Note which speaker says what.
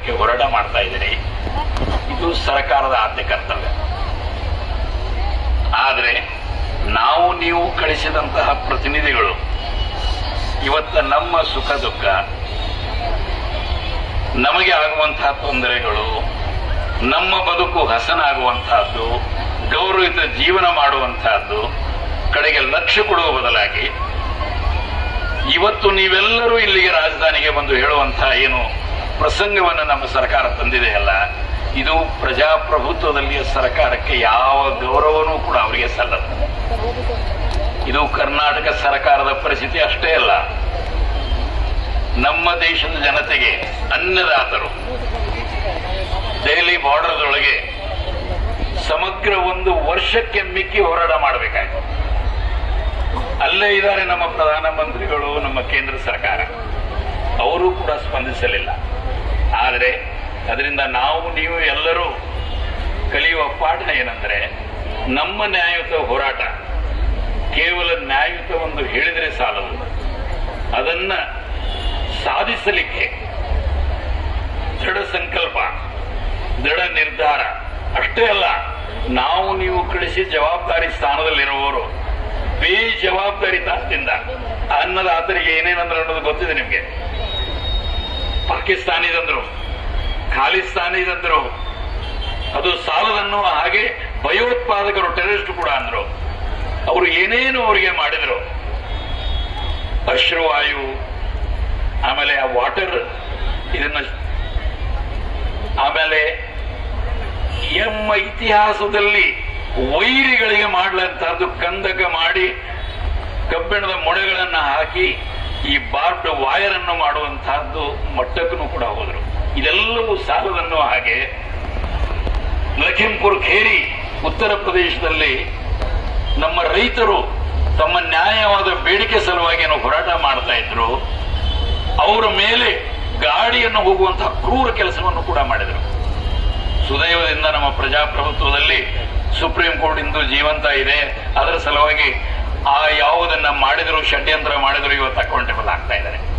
Speaker 1: ಮಾಡಲಿಕ್ಕೆ ಹೋರಾಟ ಮಾಡ್ತಾ ಇದ್ದೀರಿ ಇದು ಸರ್ಕಾರದ ಆದ್ಯ ಕರ್ತವ್ಯ ಆದರೆ ನಾವು ನೀವು ಕಳಿಸಿದಂತಹ ಪ್ರತಿನಿಧಿಗಳು ಇವತ್ತ ನಮ್ಮ ಸುಖ ದುಃಖ ನಮಗೆ ಆಗುವಂತಹ ತೊಂದರೆಗಳು ನಮ್ಮ ಬದುಕು ಹಸನಾಗುವಂತಹದ್ದು ಗೌರವಿತ ಜೀವನ ಮಾಡುವಂತಹದ್ದು ಕಡೆಗೆ ಲಕ್ಷ್ಯ ಕೊಡುವ ಬದಲಾಗಿ ಇವತ್ತು ನೀವೆಲ್ಲರೂ ಇಲ್ಲಿಗೆ ರಾಜಧಾನಿಗೆ ಬಂದು ಹೇಳುವಂತಹ ಏನು ಪ್ರಸಂಗವನ್ನು ನಮ್ಮ ಸರ್ಕಾರ ತಂದಿದೆಯಲ್ಲ ಇದು ಪ್ರಜಾಪ್ರಭುತ್ವದಲ್ಲಿಯ ಸರ್ಕಾರಕ್ಕೆ ಯಾವ ಗೌರವನೂ ಕೂಡ ಅವರಿಗೆ ಸಲ್ಲದು ಇದು ಕರ್ನಾಟಕ ಸರ್ಕಾರದ ಪರಿಸ್ಥಿತಿ ಅಷ್ಟೇ ಅಲ್ಲ ನಮ್ಮ ದೇಶದ ಜನತೆಗೆ ಅನ್ನದಾತರು ದೆಹಲಿ ಬಾರ್ಡರ್ದೊಳಗೆ ಸಮಗ್ರ ಒಂದು ವರ್ಷಕ್ಕೆ ಮಿಕ್ಕಿ ಹೋರಾಟ ಮಾಡಬೇಕಾಯ್ತು ಅಲ್ಲೇ ಇದ್ದಾರೆ ನಮ್ಮ ಪ್ರಧಾನಮಂತ್ರಿಗಳು ನಮ್ಮ ಕೇಂದ್ರ ಸರ್ಕಾರ ಅವರು ಕೂಡ ಸ್ಪಂದಿಸಲಿಲ್ಲ ಆದರೆ ಅದರಿಂದ ನಾವು ನೀವು ಎಲ್ಲರೂ ಕಲಿಯುವ ಪಾಠ ಏನಂದ್ರೆ ನಮ್ಮ ನ್ಯಾಯಯುತ ಹೋರಾಟ ಕೇವಲ ನ್ಯಾಯಯುತ ಒಂದು ಹೇಳಿದರೆ ಸಾಲದು ಅದನ್ನ ಸಾಧಿಸಲಿಕ್ಕೆ ದೃಢ ಸಂಕಲ್ಪ ದೃಢ ನಿರ್ಧಾರ ಅಷ್ಟೇ ಅಲ್ಲ ನಾವು ನೀವು ಕಳಿಸಿ ಜವಾಬ್ದಾರಿ ಸ್ಥಾನದಲ್ಲಿರುವವರು ಬೇಜವಾಬ್ದಾರಿತನದಿಂದ ಅನ್ನದಾತರಿಗೆ ಏನೇನಂದ್ರೆ ಅನ್ನೋದು ಗೊತ್ತಿದೆ ನಿಮ್ಗೆ ಪಾಕಿಸ್ತಾನಿದಂದ್ರು ಖಾಲಿಸ್ತಾನಿದಂದ್ರು ಅದು ಸಾಲದನ್ನುವ ಹಾಗೆ ಭಯೋತ್ಪಾದಕರು ಟೆರರಿಸ್ಟ್ ಕೂಡ ಅಂದ್ರು ಅವರು ಏನೇನು ಅವರಿಗೆ ಮಾಡಿದ್ರು ಅಶ್ರುವಾಯು ಆಮೇಲೆ ಆ ವಾಟರ್ ಇದನ್ನ ಆಮೇಲೆ ಎಮ್ಮ ಇತಿಹಾಸದಲ್ಲಿ ವೈರಿಗಳಿಗೆ ಮಾಡಲಂತಹದ್ದು ಕಂದಕ ಮಾಡಿ ಕಬ್ಬಿಣದ ಮೊಳೆಗಳನ್ನ ಹಾಕಿ ಈ ಬಾರ್ಡ್ ವಾಯರ್ ಅನ್ನು ಮಾಡುವಂತಹದ್ದು ಮಟ್ಟಕ್ಕೂ ಕೂಡ ಹೋದ್ರು ಇದೆಲ್ಲವೂ ಸಾಲದನ್ನು ಹಾಗೆ ಲಖೀಂಪುರ್ ಖೇರಿ ಉತ್ತರ ಪ್ರದೇಶದಲ್ಲಿ ನಮ್ಮ ರೈತರು ತಮ್ಮ ನ್ಯಾಯವಾದ ಬೇಡಿಕೆ ಸಲುವಾಗಿ ಏನೋ ಹೋರಾಟ ಮಾಡ್ತಾ ಇದ್ರು ಅವರ ಮೇಲೆ ಗಾಡಿಯನ್ನು ಹೋಗುವಂತಹ ಕ್ರೂರ ಕೆಲಸವನ್ನು ಕೂಡ ಮಾಡಿದರು ಸುದೈವದಿಂದ ನಮ್ಮ ಪ್ರಜಾಪ್ರಭುತ್ವದಲ್ಲಿ ಸುಪ್ರೀಂ ಕೋರ್ಟ್ ಇಂದು ಜೀವಂತ ಇದೆ ಅದರ ಸಲುವಾಗಿ ಆ ಯಾವುದನ್ನ ಮಾಡಿದ್ರು ಷಡ್ಯಂತ್ರ ಮಾಡಿದ್ರು ಇವತ್ತು ಅಕೌಂಟೇಬಲ್ ಆಗ್ತಾ ಇದ್ದಾರೆ